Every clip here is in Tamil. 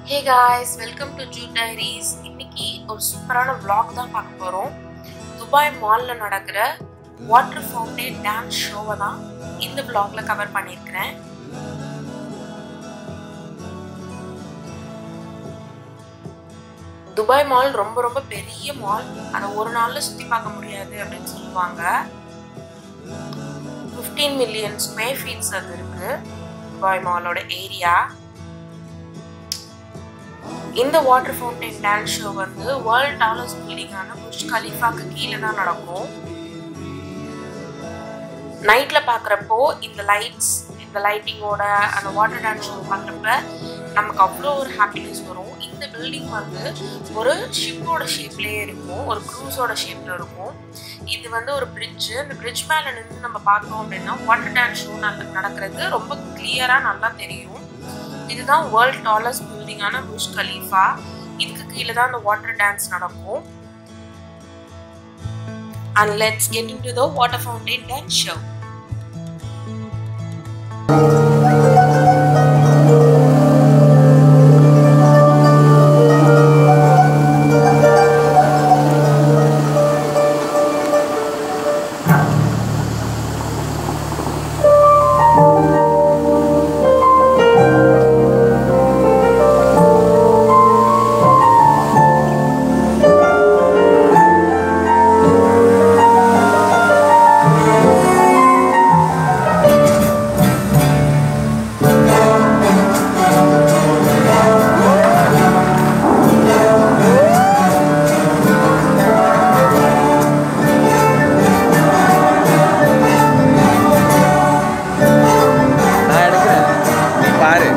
ஹே காய்ஸ் வெல்கம் டு ஜூ டைரிஸ் இன்னைக்கு ஒரு சூப்பரான vlog தான் பார்க்க போகிறோம் துபாய் மாலில் நடக்கிற வாட்டர் ஃபவுண்டைன் டான்ஸ் ஷோவை தான் இந்த vlogல கவர் பண்ணியிருக்கிறேன் துபாய் மால் ரொம்ப ரொம்ப பெரிய மால் அதை ஒரு நாளில் சுற்றி பார்க்க முடியாது அப்படின்னு சொல்லுவாங்க ஃபிஃப்டீன் மில்லியன் ஸ்கொயர் ஃபீட்ஸ் அது இருக்கு துபாய் மாலோட ஏரியா இந்த வாட்டர் ஃபவுண்டைன் டான்ஸ் ஷோ வந்து வேர்ல்ட் டாலர்ஸ் பில்டிங்கான புர்ஜ் கலீஃபாக்கு கீழே தான் நடக்கும் நைட்ல பார்க்குறப்போ இந்த லைட்ஸ் இந்த லைட்டிங்கோட அந்த வாட்டர் டான்ஸ் ஷோ பார்க்குறப்ப நமக்கு அவ்வளோ ஒரு ஹாப்பினஸ் வரும் இந்த பில்டிங் வந்து ஒரு ஷிப்போட ஷேப்லேயே இருக்கும் ஒரு க்ரூஸோட ஷேப்பில் இருக்கும் இது வந்து ஒரு பிரிட்ஜு இந்த பிரிட்ஜ் மேலே நின்று நம்ம பார்த்தோம் அப்படின்னா வாட்டர் டான்ஸ் ஷோ நடக்கிறது ரொம்ப கிளியராக நல்லா தெரியும் இதுதான் வேர்ல்ட் டாலஸ்ட் பில்டிங்கான புஷ் கலீஃபா இதுக்கு கீழே தான் அந்த வாட்டர் டான்ஸ் நடக்கும் and let's get into the water fountain dance show நான் எடுக்கிறேன் நீ பாரு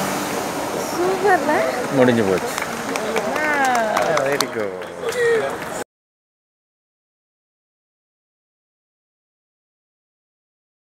முடிஞ்சு போச்சு வெரி குட்